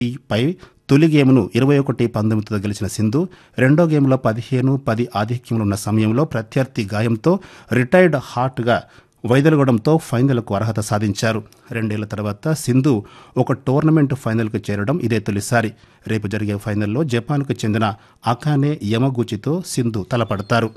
పై తొలి గేమ్ను ఇరవై ఒకటి పంతొమ్మిదితో గెలిచిన సింధు రెండో గేమ్లో పదిహేను పది ఆధిక్యంలో ఉన్న సమయంలో ప్రత్యర్థి గాయంతో రిటైర్డ్ హార్ట్గా వైదొలగడంతో ఫైనల్కు అర్హత సాధించారు రెండేళ్ల తర్వాత సింధు ఒక టోర్నమెంట్ ఫైనల్కు చేరడం ఇదే తొలిసారి రేపు జరిగే ఫైనల్లో జపాన్కు చెందిన అకానే యమగూచితో సింధు తలపడతారు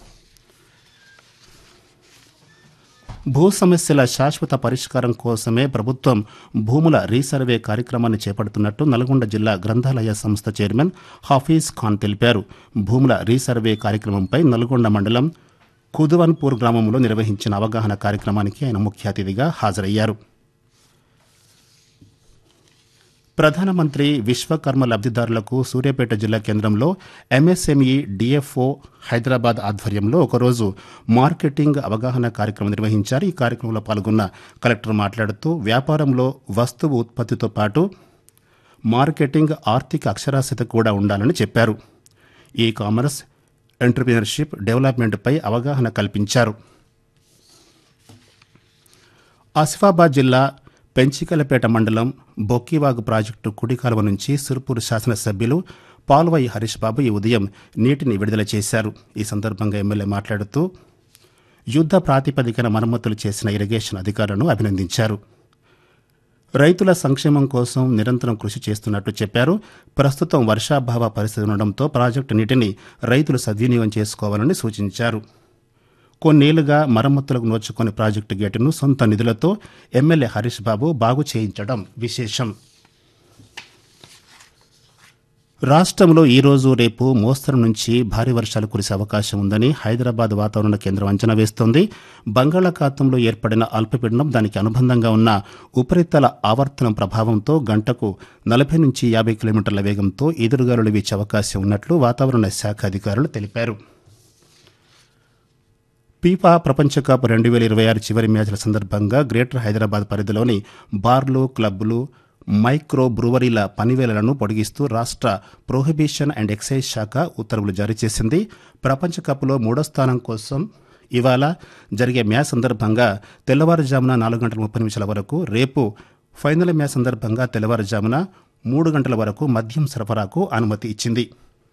భూ సమస్యల శాశ్వత పరిష్కారం కోసమే ప్రభుత్వం భూముల రీసర్వే కార్యక్రమాన్ని చేపడుతున్నట్టు నల్గొండ జిల్లా గ్రంథాలయ సంస్థ చైర్మన్ హాఫీజ్ ఖాన్ తెలిపారు భూముల రీసర్వే కార్యక్రమంపై నల్గొండ మండలం కుదువన్పూర్ గ్రామంలో నిర్వహించిన అవగాహన కార్యక్రమానికి ఆయన ముఖ్య అతిథిగా హాజరయ్యారు ప్రధానమంత్రి విశ్వకర్మ లబ్ధిదారులకు సూర్యాపేట జిల్లా కేంద్రంలో ఎంఎస్ఎంఈ డిఎఫ్ఓ హైదరాబాద్ ఆధ్వర్యంలో ఒకరోజు మార్కెటింగ్ అవగాహన కార్యక్రమం నిర్వహించారు ఈ కార్యక్రమంలో పాల్గొన్న కలెక్టర్ మాట్లాడుతూ వ్యాపారంలో వస్తువు ఉత్పత్తితో పాటు మార్కెటింగ్ ఆర్థిక అక్షరాస్యత కూడా ఉండాలని చెప్పారు ఈ కామర్స్ ఎంటర్ప్రినర్షిప్ డెవలప్మెంట్పై అవగాహన కల్పించారు ఆసిఫాబాద్ జిల్లా పెంచికలపేట మండలం బొక్కివాగు ప్రాజెక్టు కుడికాలువ నుంచి సిరుపూరు శాసనసభ్యులు పాల్వై హరీష్ బాబు ఈ ఉదయం నీటిని విడుదల చేశారు ఈ సందర్భంగా ఎమ్మెల్యే మాట్లాడుతూ యుద్ధ ప్రాతిపదికన మరమ్మతులు చేసిన ఇరిగేషన్ అధికారులను అభినందించారు రైతుల సంక్షేమం కోసం నిరంతరం కృషి చేస్తున్నట్టు చెప్పారు ప్రస్తుతం వర్షాభావ పరిస్థితి ఉండడంతో ప్రాజెక్టు నీటిని రైతులు సద్వినియోగం చేసుకోవాలని సూచించారు కొన్నేళ్లుగా మరమ్మతులకు నోచుకుని ప్రాజెక్టు గేటును సొంత నిధులతో ఎమ్మెల్యే హరీష్ బాబు బాగు చేయించడం విశేషం రాష్ట్రంలో ఈరోజు రేపు మోస్తరు నుంచి భారీ వర్షాలు కురిసే అవకాశం ఉందని హైదరాబాద్ వాతావరణ కేంద్రం అంచనా వేస్తోంది బంగాళాఖాతంలో ఏర్పడిన అల్పపీడనం దానికి అనుబంధంగా ఉన్న ఉపరితల ఆవర్తనం ప్రభావంతో గంటకు నలభై నుంచి యాభై కిలోమీటర్ల వేగంతో ఎదురుగాలులు వీచే అవకాశం ఉన్నట్లు వాతావరణ శాఖ అధికారులు తెలిపారు ఫీఫా ప్రపంచ కప్ రెండు వేల ఇరవై ఆరు చివరి మ్యాచ్ల సందర్భంగా గ్రేటర్ హైదరాబాద్ పరిధిలోని బార్లు క్లబ్లు మైక్రో బ్రూవరీల పనివేళలను పొడిగిస్తూ రాష్ట్ర ప్రొహిబిషన్ అండ్ ఎక్సైజ్ శాఖ ఉత్తర్వులు జారీ చేసింది ప్రపంచ కప్లో మూడో స్థానం కోసం ఇవాళ జరిగే మ్యాచ్ సందర్భంగా తెల్లవారుజామున నాలుగు గంటల ముప్పై నిమిషాల వరకు రేపు ఫైనల్ మ్యాచ్ సందర్భంగా తెల్లవారుజామున మూడు గంటల వరకు మద్యం సరఫరాకు అనుమతి ఇచ్చింది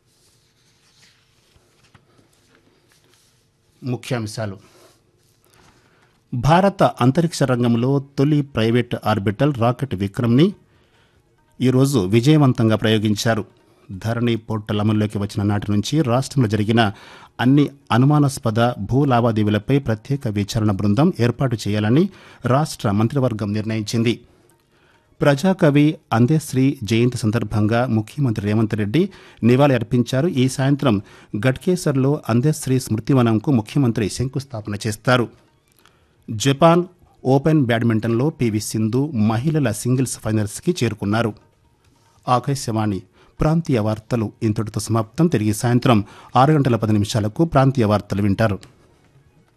ముఖ్యాంశాలు భారత అంతరిక్ష రంగంలో తొలి ప్రైవేట్ ఆర్బిటల్ రాకెట్ విక్రమ్ని ఈరోజు విజయవంతంగా ప్రయోగించారు ధరణి పోర్టల్ అమల్లోకి వచ్చిన నాటి నుంచి రాష్ట్రంలో జరిగిన అన్ని అనుమానాస్పద భూ లావాదేవీలపై ప్రత్యేక విచారణ బృందం ఏర్పాటు చేయాలని రాష్ట్ర మంత్రివర్గం నిర్ణయించింది ప్రజాకవి అందేశ్రీ జయంతి సందర్భంగా ముఖ్యమంత్రి రేవంత్ రెడ్డి నివాళి అర్పించారు ఈ సాయంత్రం గట్కేసర్లో అందేశ్రీ స్మృతివనంకు ముఖ్యమంత్రి శంకుస్థాపన చేస్తారు జపాన్ ఓపెన్ బ్యాడ్మింటన్లో పివి సింధు మహిళల సింగిల్స్ ఫైనల్స్కి చేరుకున్నారు ఆకాశవాణి ప్రాంతీయ వార్తలు ఇంతటితో సమాప్తం తిరిగి సాయంత్రం ఆరు గంటల పది నిమిషాలకు ప్రాంతీయ వార్తలు వింటారు